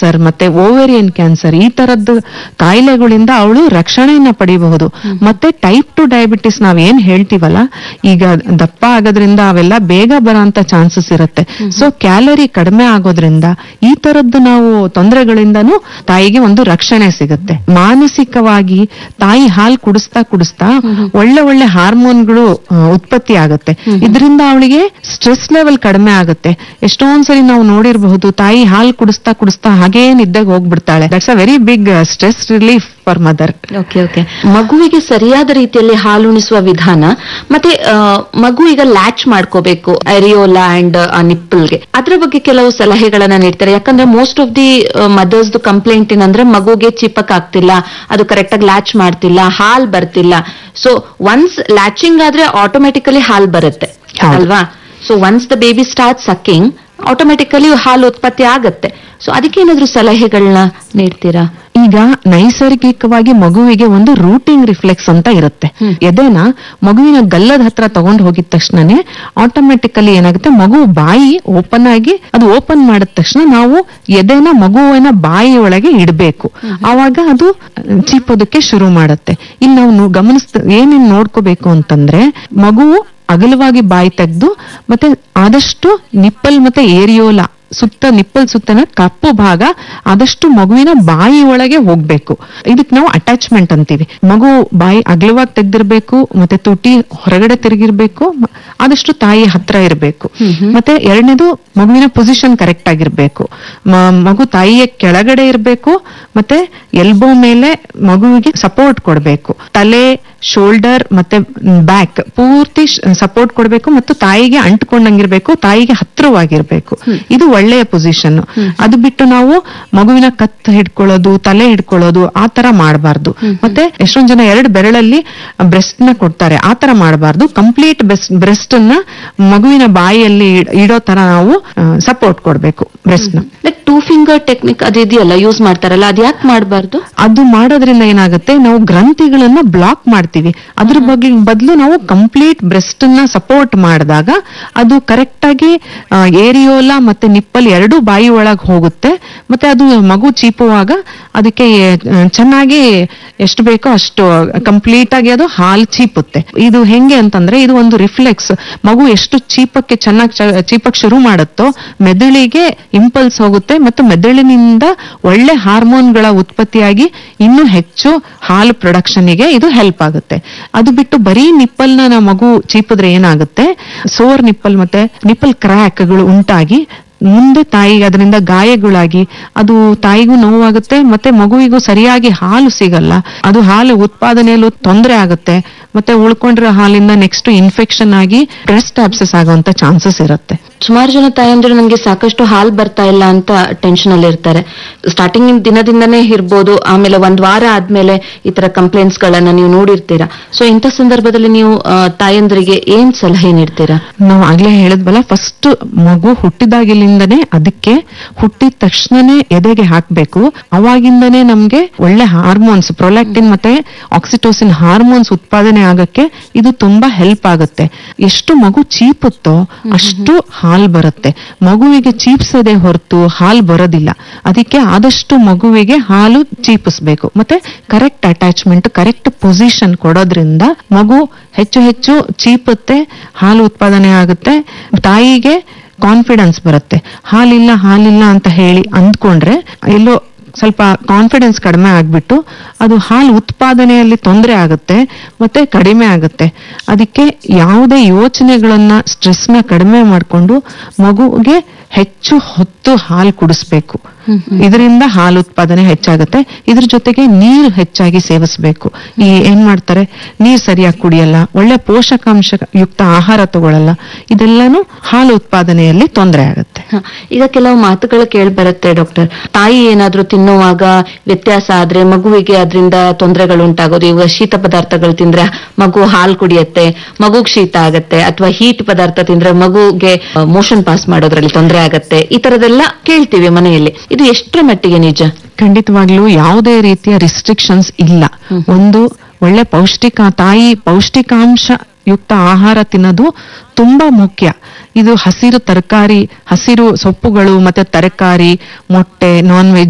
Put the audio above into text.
Cancer ಮತ್ತೆ ovarian cancer ಈ ತರದ್ದು ಕಾಯಿಲೆಗಳಿಂದ ಅವಳು ರಕ್ಷಣೆಯನ್ನ ಪಡಿಬಹುದು ಮತ್ತೆ ಟೈಪ್ ಟು ಡಯಾಬಿಟಿಸ್ ನಾವ್ ಏನ್ ಹೇಳ್ತೀವಲ್ಲ ಈಗ ದಪ್ಪ ಆಗೋದ್ರಿಂದ ಅವೆಲ್ಲ ಬೇಗ ಬರೋಂತ ಚಾನ್ಸಸ್ ಇರುತ್ತೆ ಸೊ ಕ್ಯಾಲರಿ ಕಡಿಮೆ ಆಗೋದ್ರಿಂದ ಈ ತರದ್ದು ನಾವು ತೊಂದರೆಗಳಿಂದನೂ ತಾಯಿಗೆ ಒಂದು ರಕ್ಷಣೆ ಸಿಗುತ್ತೆ ಮಾನಸಿಕವಾಗಿ ತಾಯಿ ಹಾಲು ಕುಡಿಸ್ತಾ ಕುಡಿಸ್ತಾ ಒಳ್ಳೆ ಒಳ್ಳೆ ಹಾರ್ಮೋನ್ಗಳು ಆ, ಉತ್ಪತ್ತಿ ಆಗುತ್ತೆ ಇದರಿಂದ ಅವಳಿಗೆ ಸ್ಟ್ರೆಸ್ ಲೆವೆಲ್ ಕಡಿಮೆ ಆಗುತ್ತೆ ಎಷ್ಟೊಂದ್ಸರಿ ನಾವು ನೋಡಿರಬಹುದು ತಾಯಿ ಹಾಲು ಕುಡಿಸ್ತಾ ಕುಡಿಸ್ತಾ ಹಾಗೇ ನಿದ್ದೆಗೆ ಹೋಗ್ಬಿಡ್ತಾಳೆ that's a very big stress relief for mother okay okay ಮಗುವಿಗೆ ಸರಿಯಾದ ರೀತಿಯಲ್ಲಿ ಹಾಲುಣಿಸುವ ವಿಧಾನ ಮತ್ತೆ ಆ, ಮಗು ಈಗ ಲ್ಯಾಚ್ ಮಾಡ್ಕೋಬೇಕು ಅರಿಯೋಲಾ ಅಂಡ್ ನಿಪ್ಪಲ್ಗೆ ಅದ್ರ ಬಗ್ಗೆ ಕೆಲವು ಸಲಹೆಗಳನ್ನ ನೀಡ್ತಾರೆ ಯಾಕಂದ್ರೆ most of the mothers complaint ಏನಂದ್ರೆ ಮಗುಗೆ ಚಿಪಕ್ ಆಗ್ತಿಲ್ಲ ಅದು ಕರೆಕ್ಟ್ ಆಗಿ ಲ್ಯಾಚ್ ಮಾಡ್ತಿಲ್ಲ ಹಾಲ್ ಬರ್ತಿಲ್ಲ ಸೊ ಒನ್ಸ್ ಲ್ಯಾಚಿಂಗ್ ಆದ್ರೆ ಆಟೋಮೆಟಿಕಲಿ ಹಾಲ್ ಬರುತ್ತೆ ಹೌದು. ಅಲ್ವಾ so once the baby start sucking automatically ಹಾಲು ಉತ್ಪತ್ತಿ ಆಗತ್ತೆ ಸೊ ಅದಕ್ಕೆ ಏನಾದ್ರು ಸಲಹೆಗಳನ್ನ ನೀಡ್ತೀರಾ ಈಗ ನೈಸರ್ಗಿಕವಾಗಿ ಮಗುವಿಗೆ ಒಂದು ರೂಟಿಂಗ್ ರಿಫ್ಲೆಕ್ಸ್ ಅಂತ ಇರುತ್ತೆ ಎದೆನ ಮಗುವಿನ ಗಲ್ಲದ ಹತ್ರ ತಗೊಂಡು ಹೋಗಿದ ತಕ್ಷಣನೇ ಆಟೋಮೆಟಿಕಲಿ ಏನಾಗುತ್ತೆ ಮಗು ಬಾಯಿ ಓಪನ್ ಆಗಿ ಅದು ಓಪನ್ ಮಾಡಿದ ತಕ್ಷಣ ನಾವು ಎದೆನ ಮಗುವಿನ ಬಾಯಿ ಒಳಗೆ ಇಡಬೇಕು ಆವಾಗ ಅದು ಚೀಪೋದಕ್ಕೆ ಶುರು ಮಾಡುತ್ತೆ ಇಲ್ಲಿ ನಾವು ನೋ- ಗಮನಿಸ್ತ ಏನೇನ್ ನೋಡ್ಕೋಬೇಕು ಅಂತಂದ್ರೆ ಮಗುವು ಅಗಲವಾಗಿ ಬಾಯಿ ತೆಗೆದು ಮತ್ತೆ ಆದಷ್ಟು ನಿಪ್ಪಲ್ ಮತ್ತೆ ಏರಿಯೋಲಾ ಸುತ್ತ ನಿಪ್ಪಲ್ ಸುತ್ತನ ಕಪ್ಪು ಭಾಗ ಆದಷ್ಟು ಮಗುವಿನ ಬಾಯಿ ಒಳಗೆ ಹೋಗ್ಬೇಕು ಇದಕ್ ನಾವು ಅಟ್ಯಾಚ್ಮೆಂಟ್ ಅಂತೀವಿ ಮಗು ಬಾಯಿ ಅಗಲವಾಗಿ ತೆಗ್ದಿರ್ಬೇಕು ಮತ್ತೆ ತುಟಿ ಹೊರಗಡೆ ತಿರುಗಿರ್ಬೇಕು ಮ- ಆದಷ್ಟು ತಾಯಿ ಹತ್ರ ಇರಬೇಕು ಮತ್ತೆ ಎರಡನೇದು ಮಗುವಿನ ಪೊಸಿಷನ್ ಕರೆಕ್ಟ್ ಆಗಿರ್ಬೇಕು ಮ- ಮಗು ತಾಯಿಯ ಕೆಳಗಡೆ ಇರಬೇಕು ಮತ್ತೆ ಎಲ್ಬೋ ಮೇಲೆ ಮಗುವಿಗೆ ಸಪೋರ್ಟ್ ಕೊಡಬೇಕು ತಲೆ ಶೋಲ್ಡರ್ ಮತ್ತೆ ಬ್ಯಾಕ್ ಪೂರ್ತಿ ಸಪೋರ್ಟ್ ಕೊಡಬೇಕು ಮತ್ತು ತಾಯಿಗೆ ಅಂಟ್ಕೊಂಡಂಗಿರ್ಬೇಕು ತಾಯಿಗೆ ಹತ್ರವಾಗಿರ್ಬೇಕು ಇದು ಒಳ್ಳೆಯ ಪೊಸಿಷನ್ ಅದು ಬಿಟ್ಟು ನಾವು ಮಗುವಿನ ಕತ್ ಹಿಡ್ಕೊಳ್ಳೋದು ತಲೆ ಹಿಡ್ಕೊಳ್ಳೋದು ಆ ತರ ಮಾಡಬಾರ್ದು ಮತ್ತೆ ಎಷ್ಟೊಂದ್ ಜನ ಎರಡು ಬೆರಳಲ್ಲಿ ಬ್ರೆಸ್ಟ್ ನ ಕೊಡ್ತಾರೆ ಆ ತರ ಮಾಡಬಾರ್ದು ಕಂಪ್ಲೀಟ್ ಬ್ರೆಸ್ಟ್ ನ ಮಗುವಿನ ಬಾಯಿಯಲ್ಲಿ ಇಡ್- ಇಡೋ ತರ ನಾವು ಸಪೋರ್ಟ್ ಕೊಡ್ಬೇಕು ಬ್ರೆಸ್ಟ್ ನ ಲೈಕ್ ಟೂ ಫಿಂಗರ್ ಟೆಕ್ನಿಕ್ ಅದು ಇದೆಯಲ್ಲ ಯೂಸ್ ಮಾಡ್ತಾರಲ್ಲ ಅದ್ ಯಾಕೆ ಮಾಡಬಾರ್ದು ಅದು ಮಾಡೋದ್ರಿಂದ ಏನಾಗುತ್ತೆ ನಾವು ಗ್ರಂಥಿಗಳನ್ನ ಬ್ಲಾಕ್ ಮಾಡ್ತೀವಿ ಅದ್ರ ಬಗ್ಗೆ ಬದಲು ನಾವು ಕಂಪ್ಲೀಟ್ ಬ್ರೆಸ್ಟ್ ನ ಸಪೋರ್ಟ್ ಮಾಡಿದಾಗ ಅದು ಕರೆಕ್ಟ್ ಆಗಿ ಏರಿಯೋಲಾ ಮತ್ತೆ ನಿಪ್ಪಲ್ ಎರಡೂ ಬಾಯಿ ಒಳಗ್ ಹೋಗುತ್ತೆ ಮತ್ತೆ ಅದು ಮಗು ಚೀಪುವಾಗ ಅದಕ್ಕೆ ಆ, ಚೆನ್ನಾಗಿ ಎಷ್ಟು ಬೇಕೋ ಅಷ್ಟು ಕಂಪ್ಲೀಟ್ ಆಗಿ ಅದು ಹಾಲು ಚೀಪುತ್ತೆ ಇದು ಹೆಂಗೆ ಅಂತಂದ್ರೆ ಇದು ಒಂದು ರಿಫ್ಲೆಕ್ಸ್ ಮಗು ಎಷ್ಟು ಚೀಪಕ್ಕೆ ಚೆನ್ನಾಗಿ ಚೀಪಕ್ ಶುರು ಮಾಡುತ್ತೋ ಮೆದುಳಿಗೆ ಇಂಪಲ್ಸ್ ಹೋಗುತ್ತೆ ಮತ್ತು ಮೆದುಳಿನಿಂದ ಒಳ್ಳೆ ಹಾರ್ಮೋನ್ಗಳ ಉತ್ಪತ್ತಿಯಾಗಿ ಇನ್ನೂ ಹೆಚ್ಚು ಹಾಲು ಪ್ರೊಡಕ್ಷನ್ಗೆ ಇದು ಹೆಲ್ಪ್ ಆಗುತ್ತೆ ಅದು ಬಿಟ್ಟು ಬರೀ ನಿಪ್ಪಲ್ನ ನಾ ಮಗು ಚೀಪಿದ್ರೆ ಏನಾಗುತ್ತೆ ಸೋರ್ ನಿಪ್ಪಲ್ ಮತ್ತೆ ನಿಪ್ಪಲ್ ಕ್ರ್ಯಾಕ್ಗಳು ಉಂಟಾಗಿ ಮುಂದೆ ತಾಯಿಗೆ ಅದರಿಂದ ಗಾಯಗಳಾಗಿ ಅದು ತಾಯಿಗೂ ನೋವಾಗುತ್ತೆ ಮತ್ತೆ ಮಗುವಿಗೂ ಸರಿಯಾಗಿ ಹಾಲು ಸಿಗಲ್ಲ ಅದು ಹಾಲು ಉತ್ಪಾದನೆಯಲ್ಲೂ ತೊಂದರೆ ಆಗುತ್ತೆ ಮತ್ತೆ ಉಳ್ಕೊಂಡಿರೋ ಹಾಲಿಂದ ನೆಕ್ಸ್ಟ್ ಇನ್ಫೆಕ್ಷನ್ ಆಗಿ ಬ್ರೆಸ್ಟ್ ಆಬ್ಸೆಸ್ ಆಗುವಂತ ಚಾನ್ಸಸ್ ಇರುತ್ತೆ ಸುಮಾರು ಜನ ತಾಯಂದಿರು ನನಗೆ ಸಾಕಷ್ಟು ಹಾಲ್ ಬರ್ತಾ ಇಲ್ಲ ಅಂತ ಟೆನ್ಷನ್ ಅಲ್ಲಿ ಇರ್ತಾರೆ ಸ್ಟಾರ್ಟಿಂಗ್ ದಿನದಿಂದನೇ ಇರ್ಬೋದು ಆಮೇಲೆ ಒಂದ್ ವಾರ ಆದ್ಮೇಲೆ ಈ ತರ ಕಂಪ್ಲೇಂಟ್ಸ್ ಗಳನ್ನ ನೀವು ನೋಡಿರ್ತೀರಾ ಸೊ ಇಂಥ ಸಂದರ್ಭದಲ್ಲಿ ನೀವು ಆ, ತಾಯಂದಿರಿಗೆ ಏನ್ ಸಲಹೆ ನೀಡ್ತೀರಾ ನಾವು ಆಗ್ಲೇ ಹೇಳಿದ್ವಲ್ಲ ಫಸ್ಟ್ ಮಗು ಹುಟ್ಟಿದಾಗಿಲಿಂದನೇ ಅದಕ್ಕೆ ಹುಟ್ಟಿದ ತಕ್ಷಣನೇ ಎದೆಗೆ ಹಾಕ್ಬೇಕು ಅವಾಗಿಂದನೇ ನಮ್ಗೆ ಒಳ್ಳೆ ಹಾರ್ಮೋನ್ಸ್ ಪ್ರೊಲ್ಯಾಕ್ಟಿನ್ ಮತ್ತೆ ಆಕ್ಸಿಟೋಸಿನ್ ಹಾರ್ಮೋನ್ಸ್ ಉತ್ಪಾದನೆ ಆಗಕ್ಕೆ ಇದು ತುಂಬಾ ಹೆಲ್ಪ್ ಆಗುತ್ತೆ ಎಷ್ಟು ಮಗು ಚೀಪುತ್ತೋ ಅಷ್ಟು ಹಾಲ್ ಬರುತ್ತೆ ಮಗುವಿಗೆ ಚೀಪ್ಸದೆ ಹೊರತು ಹಾಲ್ ಬರೋದಿಲ್ಲ ಅದಕ್ಕೆ ಆದಷ್ಟು ಮಗುವಿಗೆ ಹಾಲು ಚೀಪಿಸ್ಬೇಕು ಮತ್ತೆ ಕರೆಕ್ಟ್ ಅಟ್ಯಾಚ್ಮೆಂಟ್ ಕರೆಕ್ಟ್ ಪೊಸಿಷನ್ ಕೊಡೋದ್ರಿಂದ ಮಗು ಹೆಚ್ಚು ಹೆಚ್ಚು ಚೀಪುತ್ತೆ ಹಾಲು ಉತ್ಪಾದನೆ ಆಗುತ್ತೆ ತಾಯಿಗೆ ಕಾನ್ಫಿಡೆನ್ಸ್ ಬರುತ್ತೆ ಹಾಲಿಲ್ಲ ಹಾಲಿಲ್ಲ ಅಂತ ಹೇಳಿ ಅಂದ್ಕೊಂಡ್ರೆ ಎಲ್ಲೋ ಸ್ವಲ್ಪ ಕಾನ್ಫಿಡೆನ್ಸ್ ಕಡಿಮೆ ಆಗ್ಬಿಟ್ಟು ಅದು ಹಾಲು ಉತ್ಪಾದನೆಯಲ್ಲಿ ತೊಂದರೆ ಆಗುತ್ತೆ ಮತ್ತೆ ಕಡಿಮೆ ಆಗುತ್ತೆ ಅದಕ್ಕೆ ಯಾವುದೇ ಯೋಚನೆಗಳನ್ನ ಸ್ಟ್ರೆಸ್ನ ಕಡಿಮೆ ಮಾಡಿಕೊಂಡು ಮಗುಗೆ ಹೆಚ್ಚು ಹೊತ್ತು ಹಾಲು ಕುಡಿಸ್ಬೇಕು ಇದರಿಂದ ಹಾಲು ಉತ್ಪಾದನೆ ಹೆಚ್ಚಾಗುತ್ತೆ ಇದ್ರ ಜೊತೆಗೆ ನೀರು ಹೆಚ್ಚಾಗಿ ಸೇವಿಸಬೇಕು ಈ ಏನ್ ಮಾಡ್ತಾರೆ ನೀರ್ ಸರಿಯಾಗಿ ಕುಡಿಯಲ್ಲ ಒಳ್ಳೆ ಪೋಷಕಾಂಶ ಯುಕ್ತ ಆಹಾರ ತಗೊಳ್ಳಲ್ಲ ಇದೆಲ್ಲಾನು ಹಾಲು ಉತ್ಪಾದನೆಯಲ್ಲಿ ತೊಂದರೆ ಆಗುತ್ತೆ ಹ, ಈಗ ಕೆಲವು ಮಾತುಗಳು ಕೇಳಿ ಬರುತ್ತೆ ಡಾಕ್ಟರ್ ತಾಯಿ ಏನಾದ್ರೂ ತಿನ್ನುವಾಗ ವ್ಯತ್ಯಾಸ ಆದ್ರೆ ಮಗುವಿಗೆ ಅದರಿಂದ ತೊಂದರೆಗಳು ಉಂಟಾಗೋದು ಇವಾಗ ಶೀತ ಪದಾರ್ಥಗಳು ತಿಂದ್ರೆ ಮಗು ಹಾಲು ಕುಡಿಯತ್ತೆ ಮಗುಗ್ ಶೀತ ಆಗತ್ತೆ ಅಥವಾ ಹೀಟ್ ಪದಾರ್ಥ ತಿಂದ್ರೆ ಮಗುಗೆ ಮೋಷನ್ ಪಾಸ್ ಮಾಡೋದ್ರಲ್ಲಿ ತೊಂದರೆ ಆಗತ್ತೆ ಈ ತರದೆಲ್ಲ ಕೇಳ್ತೀವಿ ಮನೆಯಲ್ಲಿ ಇದು ಎಷ್ಟರ ಮಟ್ಟಿಗೆ ನಿಜ ಖಂಡಿತವಾಗ್ಲೂ ಯಾವುದೇ ರೀತಿಯ ರಿಸ್ಟ್ರಿಕ್ಷನ್ಸ್ ಇಲ್ಲ ಒಂದು ಒಳ್ಳೆ ಪೌಷ್ಟಿಕ ತಾಯಿ ಪೌಷ್ಟಿಕಾಂಶ ಯುಕ್ತ ಆಹಾರ ತಿನ್ನೋದು ತುಂಬಾ ಮುಖ್ಯ ಇದು ಹಸಿರು ತರಕಾರಿ ಹಸಿರು ಸೊಪ್ಪುಗಳು ಮತ್ತೆ ತರಕಾರಿ ಮೊಟ್ಟೆ ನಾನ್ ವೆಜ್